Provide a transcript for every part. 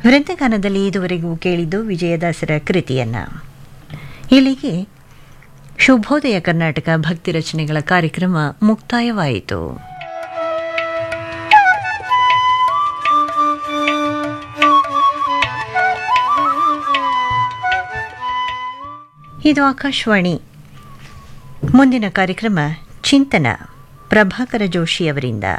ವೃಂದಗಾನದಲ್ಲಿ ಇದುವರೆಗೂ ಕೇಳಿದ್ದು ವಿಜಯದಾಸರ ಕೃತಿಯನ್ನ ಇಲ್ಲಿಗೆ ಶುಭೋದಯ ಕರ್ನಾಟಕ ಭಕ್ತಿ ರಚನೆಗಳ ಕಾರ್ಯಕ್ರಮ ಮುಕ್ತಾಯವಾಯಿತು ಇದು ಆಕಾಶವಾಣಿ ಮುಂದಿನ ಕಾರ್ಯಕ್ರಮ ಚಿಂತನ ಪ್ರಭಾಕರ ಜೋಶಿ ಅವರಿಂದ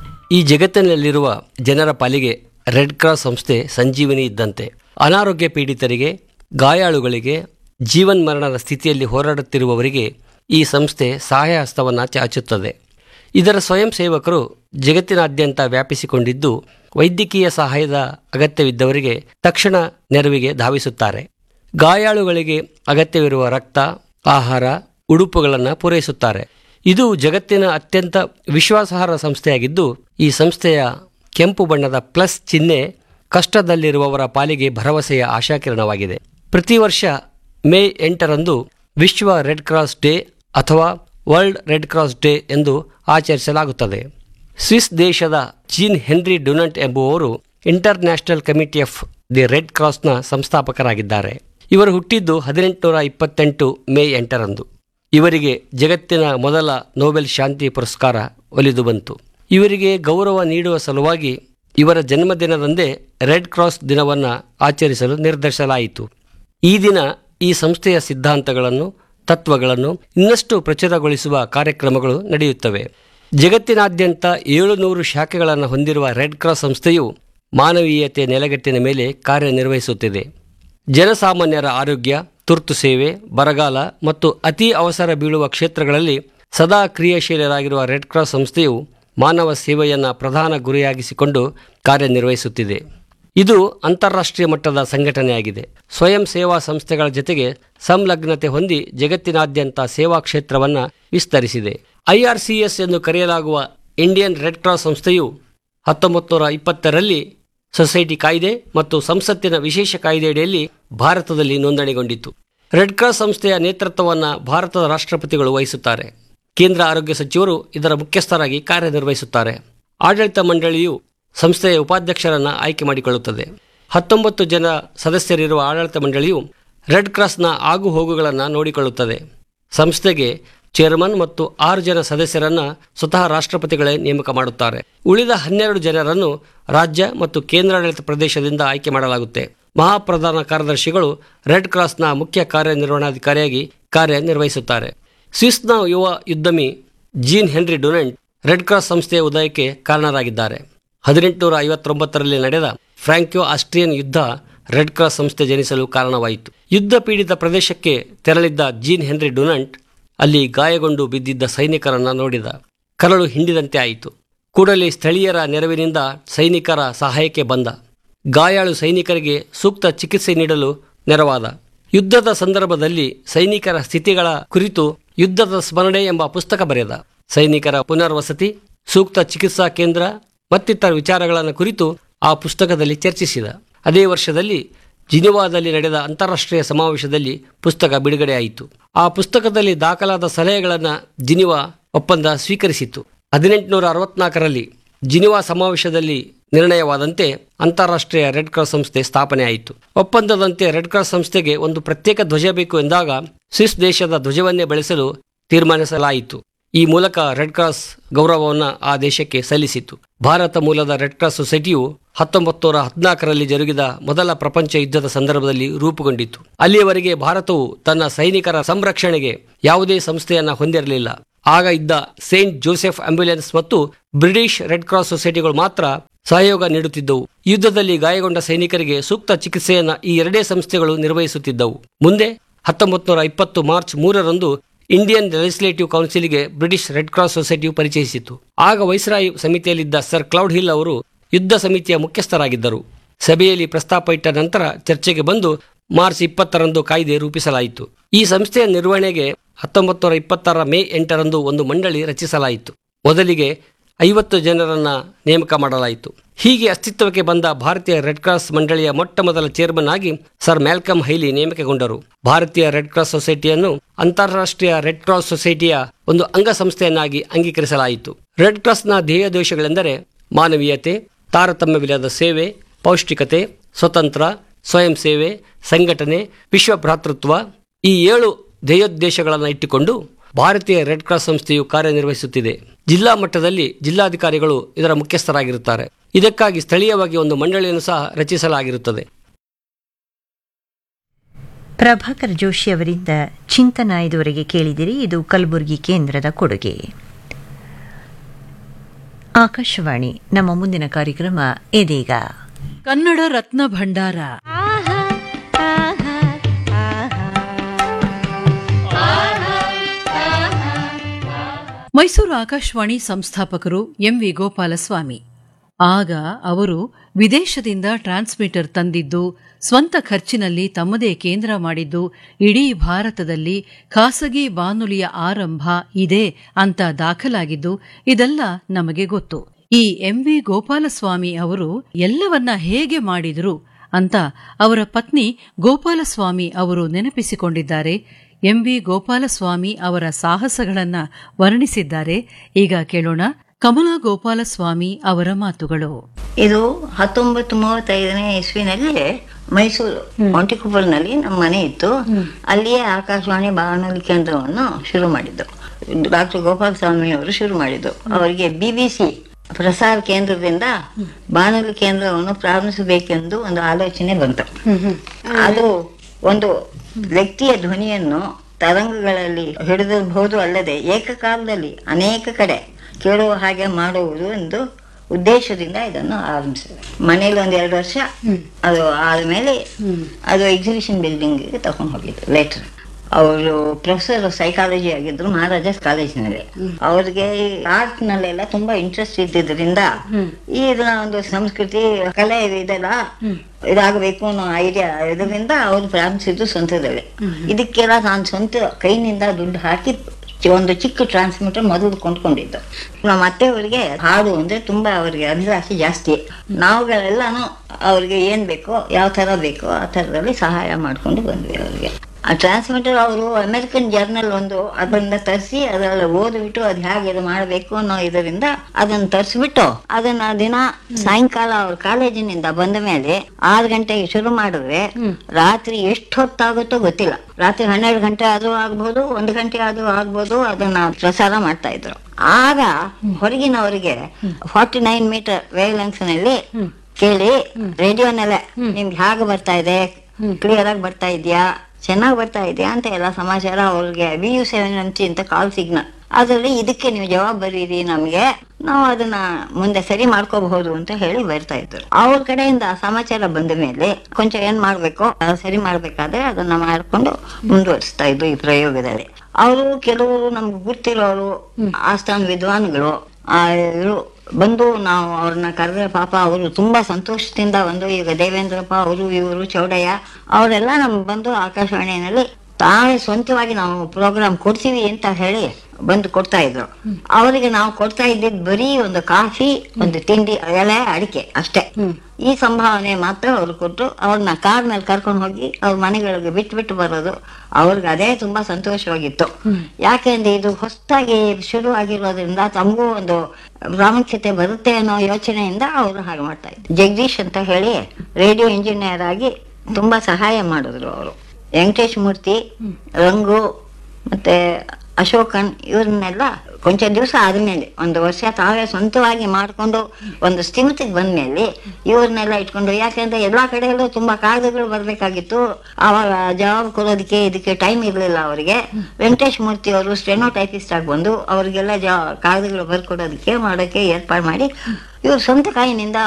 ಈ ಜಗತ್ತಿನಲ್ಲಿರುವ ಜನರ ಪಾಲಿಗೆ ರೆಡ್ ಕ್ರಾಸ್ ಸಂಸ್ಥೆ ಸಂಜೀವನಿ ಇದ್ದಂತೆ ಅನಾರೋಗ್ಯ ಪೀಡಿತರಿಗೆ ಗಾಯಾಳುಗಳಿಗೆ ಜೀವನ್ ಮರಣದ ಸ್ಥಿತಿಯಲ್ಲಿ ಹೋರಾಡುತ್ತಿರುವವರಿಗೆ ಈ ಸಂಸ್ಥೆ ಸಹಾಯ ಹಸ್ತವನ್ನು ಚಾಚುತ್ತದೆ ಇದರ ಸ್ವಯಂ ಸೇವಕರು ಜಗತ್ತಿನಾದ್ಯಂತ ವ್ಯಾಪಿಸಿಕೊಂಡಿದ್ದು ವೈದ್ಯಕೀಯ ಸಹಾಯದ ಅಗತ್ಯವಿದ್ದವರಿಗೆ ತಕ್ಷಣ ನೆರವಿಗೆ ಧಾವಿಸುತ್ತಾರೆ ಗಾಯಾಳುಗಳಿಗೆ ಅಗತ್ಯವಿರುವ ರಕ್ತ ಆಹಾರ ಉಡುಪುಗಳನ್ನು ಪೂರೈಸುತ್ತಾರೆ ಇದು ಜಗತ್ತಿನ ಅತ್ಯಂತ ವಿಶ್ವಾಸಾರ್ಹ ಸಂಸ್ಥೆಯಾಗಿದ್ದು ಈ ಸಂಸ್ಥೆಯ ಕೆಂಪು ಬಣ್ಣದ ಪ್ಲಸ್ ಚಿಹ್ನೆ ಕಷ್ಟದಲ್ಲಿರುವವರ ಪಾಲಿಗೆ ಭರವಸೆಯ ಆಶಾಕಿರಣವಾಗಿದೆ ಪ್ರತಿ ವರ್ಷ ಮೇ ಎಂಟರಂದು ವಿಶ್ವ ರೆಡ್ ಕ್ರಾಸ್ ಡೇ ಅಥವಾ ವರ್ಲ್ಡ್ ರೆಡ್ ಕ್ರಾಸ್ ಡೇ ಎಂದು ಆಚರಿಸಲಾಗುತ್ತದೆ ಸ್ವಿಸ್ ದೇಶದ ಜೀನ್ ಹೆನ್ರಿ ಡುನಂಟ್ ಎಂಬುವವರು international committee of the red ಕ್ರಾಸ್ನ ಸಂಸ್ಥಾಪಕರಾಗಿದ್ದಾರೆ ಇವರು ಹುಟ್ಟಿದ್ದು ಹದಿನೆಂಟುನೂರ ಇಪ್ಪತ್ತೆಂಟು ಮೇ ಎಂಟರಂದು ಇವರಿಗೆ ಜಗತ್ತಿನ ಮೊದಲ ನೊಬೆಲ್ ಶಾಂತಿ ಪುರಸ್ಕಾರ ಒಲಿದು ಬಂತು ಇವರಿಗೆ ಗೌರವ ನೀಡುವ ಸಲುವಾಗಿ ಇವರ ಜನ್ಮದಿನದಂದೇ ರೆಡ್ ಕ್ರಾಸ್ ದಿನವನ್ನು ಆಚರಿಸಲು ನಿರ್ಧರಿಸಲಾಯಿತು ಈ ದಿನ ಈ ಸಂಸ್ಥೆಯ ಸಿದ್ಧಾಂತಗಳನ್ನು ತತ್ವಗಳನ್ನು ಇನ್ನಷ್ಟು ಪ್ರಚುರಗೊಳಿಸುವ ಕಾರ್ಯಕ್ರಮಗಳು ನಡೆಯುತ್ತವೆ ಜಗತ್ತಿನಾದ್ಯಂತ ಏಳುನೂರು ಶಾಖೆಗಳನ್ನು ಹೊಂದಿರುವ ರೆಡ್ ಕ್ರಾಸ್ ಸಂಸ್ಥೆಯು ಮಾನವೀಯತೆ ನೆಲೆಗಟ್ಟಿನ ಮೇಲೆ ಕಾರ್ಯನಿರ್ವಹಿಸುತ್ತಿದೆ ಜನಸಾಮಾನ್ಯರ ಆರೋಗ್ಯ ತುರ್ತು ಸೇವೆ ಬರಗಾಲ ಮತ್ತು ಅತಿ ಅವಸರ ಬೀಳುವ ಕ್ಷೇತ್ರಗಳಲ್ಲಿ ಸದಾ ಕ್ರಿಯಾಶೀಲರಾಗಿರುವ ರೆಡ್ ಕ್ರಾಸ್ ಸಂಸ್ಥೆಯು ಮಾನವ ಸೇವೆಯನ್ನು ಪ್ರಧಾನ ಗುರಿಯಾಗಿಸಿಕೊಂಡು ಕಾರ್ಯನಿರ್ವಹಿಸುತ್ತಿದೆ ಇದು ಅಂತಾರಾಷ್ಟ್ರೀಯ ಮಟ್ಟದ ಸಂಘಟನೆಯಾಗಿದೆ ಸ್ವಯಂ ಸೇವಾ ಸಂಸ್ಥೆಗಳ ಜೊತೆಗೆ ಸಂಲಗ್ನತೆ ಹೊಂದಿ ಜಗತ್ತಿನಾದ್ಯಂತ ಸೇವಾ ಕ್ಷೇತ್ರವನ್ನು ವಿಸ್ತರಿಸಿದೆ ಐಆರ್ಸಿಎಸ್ ಎಂದು ಕರೆಯಲಾಗುವ ಇಂಡಿಯನ್ ರೆಡ್ ಕ್ರಾಸ್ ಸಂಸ್ಥೆಯು ಹತ್ತೊಂಬತ್ತು ನೂರ ಇಪ್ಪತ್ತರಲ್ಲಿ ಸೊಸೈಟಿ ಕಾಯ್ದೆ ಮತ್ತು ಸಂಸತ್ತಿನ ವಿಶೇಷ ಕಾಯ್ದೆಯಡಿಯಲ್ಲಿ ಭಾರತದಲ್ಲಿ ನೋಂದಣಿಗೊಂಡಿತು ರೆಡ್ ಕ್ರಾಸ್ ಸಂಸ್ಥೆಯ ನೇತೃತ್ವವನ್ನು ಭಾರತದ ರಾಷ್ಟ್ರಪತಿಗಳು ವಹಿಸುತ್ತಾರೆ ಕೇಂದ್ರ ಆರೋಗ್ಯ ಸಚಿವರು ಇದರ ಮುಖ್ಯಸ್ಥರಾಗಿ ಕಾರ್ಯನಿರ್ವಹಿಸುತ್ತಾರೆ ಆಡಳಿತ ಮಂಡಳಿಯು ಸಂಸ್ಥೆಯ ಉಪಾಧ್ಯಕ್ಷರನ್ನು ಆಯ್ಕೆ ಮಾಡಿಕೊಳ್ಳುತ್ತದೆ ಹತ್ತೊಂಬತ್ತು ಜನ ಸದಸ್ಯರಿರುವ ಆಡಳಿತ ಮಂಡಳಿಯು ರೆಡ್ ಕ್ರಾಸ್ನ ಆಗು ಹೋಗುಗಳನ್ನು ನೋಡಿಕೊಳ್ಳುತ್ತದೆ ಸಂಸ್ಥೆಗೆ ಚೇರ್ಮನ್ ಮತ್ತು ಆರು ಜನ ಸದಸ್ಯರನ್ನು ಸ್ವತಃ ರಾಷ್ಟ್ರಪತಿಗಳೇ ನೇಮಕ ಮಾಡುತ್ತಾರೆ ಉಳಿದ ಹನ್ನೆರಡು ಜನರನ್ನು ರಾಜ್ಯ ಮತ್ತು ಕೇಂದ್ರಾಡಳಿತ ಪ್ರದೇಶದಿಂದ ಆಯ್ಕೆ ಮಾಡಲಾಗುತ್ತೆ ಮಹಾಪ್ರಧಾನ ಕಾರ್ಯದರ್ಶಿಗಳು ರೆಡ್ ಕ್ರಾಸ್ನ ಮುಖ್ಯ ಕಾರ್ಯನಿರ್ವಹಣಾಧಿಕಾರಿಯಾಗಿ ಕಾರ್ಯನಿರ್ವಹಿಸುತ್ತಾರೆ ಸ್ವಿಸ್ನ ಯುವ ಯುದ್ಧಮಿ Jean Henri Dunant red cross ಸಂಸ್ಥೆಯ ಉದಯಕ್ಕೆ ಕಾರಣರಾಗಿದ್ದಾರೆ ಹದಿನೆಂಟುನೂರ ಐವತ್ತೊಂಬತ್ತರಲ್ಲಿ ನಡೆದ ಫ್ರಾಂಕ್ಯೋ ಆಸ್ಟ್ರಿಯನ್ ಯುದ್ಧ ರೆಡ್ ಕ್ರಾಸ್ ಸಂಸ್ಥೆ ಜನಿಸಲು ಕಾರಣವಾಯಿತು ಯುದ್ಧ ಪೀಡಿತ ಪ್ರದೇಶಕ್ಕೆ ತೆರಳಿದ್ದ ಜೀನ್ ಹೆನ್ರಿ ಡೊನಂಟ್ ಅಲ್ಲಿ ಗಾಯಗೊಂಡು ಬಿದ್ದಿದ್ದ ಸೈನಿಕರನ್ನು ನೋಡಿದ ಕರಳು ಹಿಂಡಿದಂತೆ ಆಯಿತು ಕೂಡಲೇ ಸ್ಥಳೀಯರ ನೆರವಿನಿಂದ ಸೈನಿಕರ ಸಹಾಯಕ್ಕೆ ಬಂದ ಗಾಯಾಳು ಸೈನಿಕರಿಗೆ ಸೂಕ್ತ ಚಿಕಿತ್ಸೆ ನೀಡಲು ನೆರವಾದ ಯುದ್ಧದ ಸಂದರ್ಭದಲ್ಲಿ ಸೈನಿಕರ ಸ್ಥಿತಿಗಳ ಕುರಿತು ಯುದ್ಧದ ಸ್ಮರಣೆ ಎಂಬ ಪುಸ್ತಕ ಬರೆದ ಸೈನಿಕರ ಪುನರ್ವಸತಿ ಸೂಕ್ತ ಚಿಕಿತ್ಸಾ ಕೇಂದ್ರ ಮತ್ತಿತರ ವಿಚಾರಗಳನ್ನು ಕುರಿತು ಆ ಪುಸ್ತಕದಲ್ಲಿ ಚರ್ಚಿಸಿದ ಅದೇ ವರ್ಷದಲ್ಲಿ ಜಿನಿವಾದಲ್ಲಿ ನಡೆದ ಅಂತಾರಾಷ್ಟ್ರೀಯ ಸಮಾವೇಶದಲ್ಲಿ ಪುಸ್ತಕ ಬಿಡುಗಡೆಯಾಯಿತು ಆ ಪುಸ್ತಕದಲ್ಲಿ ದಾಖಲಾದ ಸಲಹೆಗಳನ್ನು ಜಿನಿವಾ ಒಪ್ಪಂದ ಸ್ವೀಕರಿಸಿತು ಹದಿನೆಂಟುನೂರ ಅರವತ್ನಾಲ್ಕರಲ್ಲಿ ಜಿನಿವಾ ಸಮಾವೇಶದಲ್ಲಿ ನಿರ್ಣಯವಾದಂತೆ ಅಂತಾರಾಷ್ಟ್ರೀಯ ರೆಡ್ ಕ್ರಾಸ್ ಸಂಸ್ಥೆ ಸ್ಥಾಪನೆಯಾಯಿತು ಒಪ್ಪಂದದಂತೆ ರೆಡ್ ಕ್ರಾಸ್ ಸಂಸ್ಥೆಗೆ ಒಂದು ಪ್ರತ್ಯೇಕ ಧ್ವಜ ಬೇಕು ಎಂದಾಗ ಸ್ವಿಸ್ ದೇಶದ ಧ್ವಜವನ್ನೇ ಬೆಳೆಸಲು ತೀರ್ಮಾನಿಸಲಾಯಿತು ಈ ಮೂಲಕ ರೆಡ್ ಕ್ರಾಸ್ ಗೌರವವನ್ನು ಆ ದೇಶಕ್ಕೆ ಸಲ್ಲಿಸಿತು ಭಾರತ ಮೂಲದ ರೆಡ್ ಕ್ರಾಸ್ ಸೊಸೈಟಿಯು ಹತ್ತೊಂಬತ್ತು ನೂರ ಹದಿನಾಲ್ಕರಲ್ಲಿ ಜರುಗಿದ ಮೊದಲ ಪ್ರಪಂಚ ಯುದ್ಧದ ಸಂದರ್ಭದಲ್ಲಿ ರೂಪುಗೊಂಡಿತು ಅಲ್ಲಿಯವರೆಗೆ ಭಾರತವು ತನ್ನ ಸೈನಿಕರ ಸಂರಕ್ಷಣೆಗೆ ಯಾವುದೇ ಸಂಸ್ಥೆಯನ್ನ ಹೊಂದಿರಲಿಲ್ಲ ಆಗ ಇದ್ದ ಸೇಂಟ್ ಜೋಸೆಫ್ ಆಂಬ್ಯುಲೆನ್ಸ್ ಮತ್ತು ಬ್ರಿಟಿಷ್ ರೆಡ್ ಕ್ರಾಸ್ ಸೊಸೈಟಿಗಳು ಮಾತ್ರ ಸಹಯೋಗ ನೀಡುತ್ತಿದ್ದವು ಯುದ್ಧದಲ್ಲಿ ಗಾಯಗೊಂಡ ಸೈನಿಕರಿಗೆ ಸೂಕ್ತ ಚಿಕಿತ್ಸೆಯನ್ನ ಈ ಎರಡೇ ಸಂಸ್ಥೆಗಳು ನಿರ್ವಹಿಸುತ್ತಿದ್ದವು ಮುಂದೆ ಹತ್ತೊಂಬತ್ತು ನೂರ ಇಪ್ಪತ್ತು ಮಾರ್ಚ್ ಮೂರರಂದು ಇಂಡಿಯನ್ ಲೆಜಿಸ್ಲೇಟಿವ್ ಕೌನ್ಸಿಲ್ಗೆ ಬ್ರಿಟಿಷ್ ರೆಡ್ ಕ್ರಾಸ್ ಸೊಸೈಟಿಯು ಪರಿಚಯಿಸಿತು ಆಗ ವೈಸ್ರಾಯ್ ಸಮಿತಿಯಲ್ಲಿದ್ದ ಸರ್ ಕ್ಲೌಡ್ ಹಿಲ್ ಅವರು ಯುದ್ಧ ಸಮಿತಿಯ ಮುಖ್ಯಸ್ಥರಾಗಿದ್ದರು ಸಭೆಯಲ್ಲಿ ಪ್ರಸ್ತಾಪ ಇಟ್ಟ ನಂತರ ಚರ್ಚೆಗೆ ಬಂದು ಮಾರ್ಚ್ ಇಪ್ಪತ್ತರಂದು ಕಾಯ್ದೆ ರೂಪಿಸಲಾಯಿತು ಈ ಸಂಸ್ಥೆಯ ನಿರ್ವಹಣೆಗೆ ಹತ್ತೊಂಬತ್ತು ನೂರ ಇಪ್ಪತ್ತರ ಮೇ ಎಂಟರಂದು ಒಂದು ಮಂಡಳಿ ರಚಿಸಲಾಯಿತು ಮೊದಲಿಗೆ ಐವತ್ತು ಜನರನ್ನ ನೇಮಕ ಮಾಡಲಾಯಿತು ಹೀಗೆ ಅಸ್ತಿತ್ವಕ್ಕೆ ಬಂದ ಭಾರತೀಯ ರೆಡ್ ಕ್ರಾಸ್ ಮಂಡಳಿಯ ಮೊಟ್ಟ ಮೊದಲ ಚೇರ್ಮನ್ ಆಗಿ ಸರ್ ಮ್ಯಾಲ್ಕಮ್ ಹೈಲಿ ನೇಮಕಗೊಂಡರು ಭಾರತೀಯ ರೆಡ್ ಕ್ರಾಸ್ ಸೊಸೈಟಿಯನ್ನು ಅಂತಾರಾಷ್ಟ್ರೀಯ ರೆಡ್ ಕ್ರಾಸ್ ಸೊಸೈಟಿಯ ಒಂದು ಅಂಗಸಂಸ್ಥೆಯನ್ನಾಗಿ ಅಂಗೀಕರಿಸಲಾಯಿತು ರೆಡ್ ಕ್ರಾಸ್ನ ಧ್ಯೇಯ ದೋಷಗಳೆಂದರೆ ಮಾನವೀಯತೆ ತಾರತಮ್ಯವಿಲ್ಲದ ಸೇವೆ ಪೌಷ್ಟಿಕತೆ ಸ್ವತಂತ್ರ ಸ್ವಯಂ ಸೇವೆ ಸಂಘಟನೆ ವಿಶ್ವ ಭ್ರಾತೃತ್ವ ಈ ಏಳು ಧ್ಯೇಯೋದ್ದೇಶಗಳನ್ನು ಇಟ್ಟುಕೊಂಡು ಭಾರತೀಯ ರೆಡ್ ಕ್ರಾಸ್ ಸಂಸ್ಥೆಯು ಕಾರ್ಯನಿರ್ವಹಿಸುತ್ತಿದೆ ಜಿಲ್ಲಾ ಮಟ್ಟದಲ್ಲಿ ಜಿಲ್ಲಾಧಿಕಾರಿಗಳು ಇದರ ಮುಖ್ಯಸ್ಥರಾಗಿರುತ್ತಾರೆ ಇದಕ್ಕಾಗಿ ಸ್ಥಳೀಯವಾಗಿ ಒಂದು ಮಂಡಳಿಯನ್ನು ಸಹ ರಚಿಸಲಾಗಿರುತ್ತದೆ ಪ್ರಭಾಕರ್ ಜೋಶಿ ಅವರಿಂದ ಚಿಂತನ ಇದುವರೆಗೆ ಕೇಳಿದಿರಿ ಇದು ಕಲಬುರಗಿ ಕೇಂದ್ರದ ಕೊಡುಗೆ ಆಕಾಶವಾಣಿ ನಮ್ಮ ಮುಂದಿನ ಕಾರ್ಯಕ್ರಮ ಇದೀಗ ಕನ್ನಡ ರತ್ನ ಭಂಡಾರ ಮೈಸೂರು ಆಕಾಶವಾಣಿ ಸಂಸ್ಥಾಪಕರು ಎಂವಿ ಗೋಪಾಲಸ್ವಾಮಿ ಆಗ ಅವರು ವಿದೇಶದಿಂದ ಟ್ರಾನ್ಸ್ಮಿಟರ್ ತಂದಿದ್ದು ಸ್ವಂತ ಖರ್ಚಿನಲ್ಲಿ ತಮ್ಮದೇ ಕೇಂದ್ರ ಮಾಡಿದ್ದು ಇಡೀ ಭಾರತದಲ್ಲಿ ಖಾಸಗಿ ಬಾನುಲಿಯ ಆರಂಭ ಇದೆ ಅಂತ ದಾಖಲಾಗಿದ್ದು ಇದೆಲ್ಲ ನಮಗೆ ಗೊತ್ತು ಈ ಎಂವಿ ಗೋಪಾಲಸ್ವಾಮಿ ಅವರು ಎಲ್ಲವನ್ನ ಹೇಗೆ ಮಾಡಿದರು ಅಂತ ಅವರ ಪತ್ನಿ ಗೋಪಾಲಸ್ವಾಮಿ ಅವರು ನೆನಪಿಸಿಕೊಂಡಿದ್ದಾರೆ ಎಂವಿ ಗೋಪಾಲಸ್ವಾಮಿ ಅವರ ಸಾಹಸಗಳನ್ನ ವರ್ಣಿಸಿದ್ದಾರೆ ಈಗ ಕೇಳೋಣ ಕಮಲಾ ಗೋಪಾಲಸ್ವಾಮಿ ಅವರ ಮಾತುಗಳು ಇದು ಹತ್ತೊಂಬತ್ತು ಮೂವತ್ತೈದನೇ ಇಸ್ವಿನಲ್ಲಿ ಮೈಸೂರು ಒಂಟಿಕೊಪ್ಪಲ್ನಲ್ಲಿ ನಮ್ಮ ಮನೆ ಇತ್ತು ಅಲ್ಲಿಯೇ ಆಕಾಶವಾಣಿ ಬಾನುಲಿ ಕೇಂದ್ರವನ್ನು ಶುರು ಮಾಡಿದ್ದು ಡಾಕ್ಟರ್ ಗೋಪಾಲ ಸ್ವಾಮಿ ಅವರು ಶುರು ಮಾಡಿದ್ದು ಅವರಿಗೆ ಬಿ ಬಿ ಸಿ ಪ್ರಸಾರ ಕೇಂದ್ರದಿಂದ ಬಾನುಲಿ ಕೇಂದ್ರವನ್ನು ಪ್ರಾರಂಭಿಸಬೇಕೆಂದು ಒಂದು ಆಲೋಚನೆ ಬಂತು ಅದು ಒಂದು ವ್ಯಕ್ತಿಯ ಧ್ವನಿಯನ್ನು ತರಂಗಗಳಲ್ಲಿ ಹಿಡಿದಿರಬಹುದು ಅಲ್ಲದೆ ಏಕಕಾಲದಲ್ಲಿ ಅನೇಕ ಕಡೆ ಕೇಳುವ ಹಾಗೆ ಮಾಡುವುದು ಎಂದು ಉದ್ದೇಶದಿಂದ ಇದನ್ನು ಆರಂಭಿಸಿದೆ ಮನೇಲಿ ಒಂದ್ ಎರಡು ವರ್ಷ ಅದು ಆದ್ಮೇಲೆ ಅದು ಎಕ್ಸಿಬಿಷನ್ ಬಿಲ್ಡಿಂಗ್ ತಗೊಂಡು ಹೋಗಿದ್ದು ಲೇಟರ್ ಅವರು ಪ್ರೊಫೆಸರ್ ಸೈಕಾಲಜಿ ಆಗಿದ್ರು ಮಹಾರಾಜಾಸ್ ಕಾಲೇಜಿನಲ್ಲಿ ಅವ್ರಿಗೆ ಆರ್ಟ್ ನಲ್ಲೆಲ್ಲ ತುಂಬಾ ಇಂಟ್ರೆಸ್ಟ್ ಇದ್ದಿದ್ರಿಂದ ಈ ಇದನ್ನ ಒಂದು ಸಂಸ್ಕೃತಿ ಕಲೆ ಇದೆಲ್ಲ ಇದಾಗಬೇಕು ಅನ್ನೋ ಐಡಿಯಾ ಇದರಿಂದ ಅವ್ರು ಪ್ರಾರಂಭಿಸಿದ್ದು ಸ್ವಂತದಲ್ಲಿ ಇದಕ್ಕೆಲ್ಲ ನಾನು ಸ್ವಂತ ಕೈನಿಂದ ದುಡ್ಡು ಹಾಕಿ ಚಿ- ಒಂದು ಚಿಕ್ಕ ಟ್ರಾನ್ಸ್ಮಿಟರ್ ಮೊದಲು ಕೊಂಡ್ಕೊಂಡಿದ್ದು ನಮ್ಮ ಅತ್ತೆಯವರಿಗೆ ಹಾಡು ಅಂದ್ರೆ ತುಂಬಾ ಅವರಿಗೆ ಅಭಿಲಾಷೆ ಜಾಸ್ತಿ ನಾವುಗಳೆಲ್ಲಾನು ಅವ್ರಿಗೆ ಏನ್ ಬೇಕೋ ಯಾವ ತರ ಬೇಕೋ ಆ ತರದಲ್ಲಿ ಸಹಾಯ ಮಾಡ್ಕೊಂಡು ಬಂದ್ವಿ ಅವ್ರಿಗೆ ಆ ಟ್ರಾನ್ಸ್ಮಿಟರ್ ಅವರು ಅಮೆರಿಕನ್ ಜರ್ನಲ್ ಒಂದು ಅದನ್ನ ತರಿಸಿ ಅದರಲ್ಲಿ ಓದ್ಬಿಟ್ಟು ಅದ್ ಹೇಗೆ ಇದು ಮಾಡಬೇಕು ಅನ್ನೋ ಇದರಿಂದ ಅದನ್ನ ತರಿಸ್ಬಿಟ್ಟು ಅದನ್ನ ದಿನ ಸಾಯಂಕಾಲ ಅವ್ರ ಕಾಲೇಜಿನಿಂದ ಬಂದ ಮೇಲೆ ಆರು ಗಂಟೆಗೆ ಶುರು ಮಾಡಿದ್ರೆ ರಾತ್ರಿ ಎಷ್ಟು ಹೊತ್ತಾಗುತ್ತೋ ಗೊತ್ತಿಲ್ಲ ರಾತ್ರಿ ಹನ್ನೆರಡು ಗಂಟೆ ಆದ್ರೂ ಆಗ್ಬೋದು ಒಂದು ಗಂಟೆ ಆದ್ರೂ ಆಗ್ಬೋದು ಅದನ್ನ ಪ್ರಸಾರ ಮಾಡ್ತಾ ಇದ್ರು ಆಗ ಹೊರಗಿನವರಿಗೆ ಫಾರ್ಟಿ ನೈನ್ ಮೀಟರ್ ವೇವ್ ನಲ್ಲಿ ಕೇಳಿ ರೇಡಿಯೋನೆಲ್ಲ ನಿಮ್ಗೆ ಹೇಗೆ ಬರ್ತಾ ಇದೆ ಕ್ಲಿಯರ್ ಆಗಿ ಬರ್ತಾ ಇದೆಯಾ ಚೆನ್ನಾಗಿ ಬರ್ತಾ ಇದೆಯಾ ಅಂತ ಎಲ್ಲ ಸಮಾಚಾರ ಅವ್ರಿಗೆ ವಿ ಯು ಸೆವೆನ್ ಅಂಚಿ ಅಂತ ಕಾಲ್ ಸಿಗ್ನಲ್ ಅದರಲ್ಲಿ ಇದಕ್ಕೆ ನೀವು ಜವಾಬ್ ಬರೀರಿ ನಮ್ಗೆ ನಾವು ಅದನ್ನ ಮುಂದೆ ಸರಿ ಮಾಡ್ಕೋಬಹುದು ಅಂತ ಹೇಳಿ ಬರ್ತಾ ಇದ್ರು ಅವ್ರ ಕಡೆಯಿಂದ ಆ ಸಮಾಚಾರ ಬಂದ ಮೇಲೆ ಕೊಂಚ ಏನ್ ಮಾಡ್ಬೇಕು ಅದು ಸರಿ ಮಾಡ್ಬೇಕಾದ್ರೆ ಅದನ್ನ ಮಾಡ್ಕೊಂಡು ಮುಂದುವರಿಸ್ತಾ ಇದ್ರು ಈ ಪ್ರಯೋಗದಲ್ಲಿ ಅವರು ಕೆಲವರು ನಮ್ಗೆ ಗೊತ್ತಿರೋರು ಆಸ್ಥಾನ ವಿದ್ವಾನ್ಗಳು ಆ ಇವ್ರು ಬಂದು ನಾವು ಅವ್ರನ್ನ ಕರೆದ್ರೆ ಪಾಪ ಅವರು ತುಂಬಾ ಸಂತೋಷದಿಂದ ಬಂದು ಈಗ ದೇವೇಂದ್ರಪ್ಪ ಅವರು ಇವರು ಚೌಡಯ್ಯ ಅವರೆಲ್ಲ ನಮ್ಗೆ ಬಂದು ಆಕಾಶವಾಣಿಯಲ್ಲಿ ತಾವೇ ಸ್ವಂತವಾಗಿ ನಾವು ಪ್ರೋಗ್ರಾಮ್ ಕೊಡ್ತೀವಿ ಅಂತ ಹೇಳಿ ಬಂದು ಕೊಡ್ತಾ ಇದ್ರು ಅವರಿಗೆ ನಾವು ಕೊಡ್ತಾ ಇದ್ದಿದ್ ಬರೀ ಒಂದು ಕಾಫಿ ಒಂದು ತಿಂಡಿ ಎಲೆ ಅಡಿಕೆ ಅಷ್ಟೇ ಈ ಸಂಭಾವನೆ ಮಾತ್ರ ಅವ್ರು ಕೊಟ್ಟು ಅವ್ರನ್ನ ಕಾರ್ನಲ್ಲಿ ಕರ್ಕೊಂಡು ಹೋಗಿ ಅವ್ರ ಮನೆಗಳಿಗೆ ಬಿಟ್ಟು ಬಿಟ್ಟು ಬರೋದು ಅವ್ರಿಗೆ ಅದೇ ತುಂಬಾ ಸಂತೋಷವಾಗಿತ್ತು ಯಾಕೆಂದ್ರೆ ಇದು ಹೊಸದಾಗಿ ಶುರು ಆಗಿರೋದ್ರಿಂದ ತಮಗೂ ಒಂದು ಪ್ರಾಮುಖ್ಯತೆ ಬರುತ್ತೆ ಅನ್ನೋ ಯೋಚನೆಯಿಂದ ಅವರು ಹಾಗೆ ಮಾಡ್ತಾ ಇದ್ರು ಜಗದೀಶ್ ಅಂತ ಹೇಳಿ ರೇಡಿಯೋ ಇಂಜಿನಿಯರ್ ಆಗಿ ತುಂಬಾ ಸಹಾಯ ಮಾಡಿದ್ರು ಅವರು ವೆಂಕಟೇಶ್ ಮೂರ್ತಿ ರಂಗು ಮತ್ತೆ ಅಶೋಕನ್ ಇವ್ರನ್ನೆಲ್ಲ ಕೊಂಚ ದಿವಸ ಆದ್ಮೇಲೆ ಒಂದು ವರ್ಷ ತಾವೇ ಸ್ವಂತವಾಗಿ ಮಾಡ್ಕೊಂಡು ಒಂದು ಸ್ಥಿಮಿತಿಗೆ ಬಂದ್ಮೇಲೆ ಇವ್ರನ್ನೆಲ್ಲ ಇಟ್ಕೊಂಡು ಯಾಕೆಂದ್ರೆ ಎಲ್ಲಾ ಕಡೆಯಲ್ಲೂ ತುಂಬಾ ಕಾಗದಗಳು ಬರ್ಬೇಕಾಗಿತ್ತು ಆವಾಗ ಜವಾಬ್ ಕೊಡೋದಕ್ಕೆ ಇದಕ್ಕೆ ಟೈಮ್ ಇರ್ಲಿಲ್ಲ ಅವರಿಗೆ ವೆಂಕಟೇಶ್ ಮೂರ್ತಿ ಅವರು ಸ್ಟೆನೋ ಟೈಪಿಸ್ಟ್ ಆಗಿ ಬಂದು ಅವ್ರಿಗೆಲ್ಲ ಜಾ ಕಾಗದಗಳು ಬರ್ಕೊಡೋದಕ್ಕೆ ಮಾಡೋಕೆ ಏರ್ಪಾಡು ಮಾಡಿ ಇವ್ರು ಸ್ವಂತ ಕಾಯಿನಿಂದ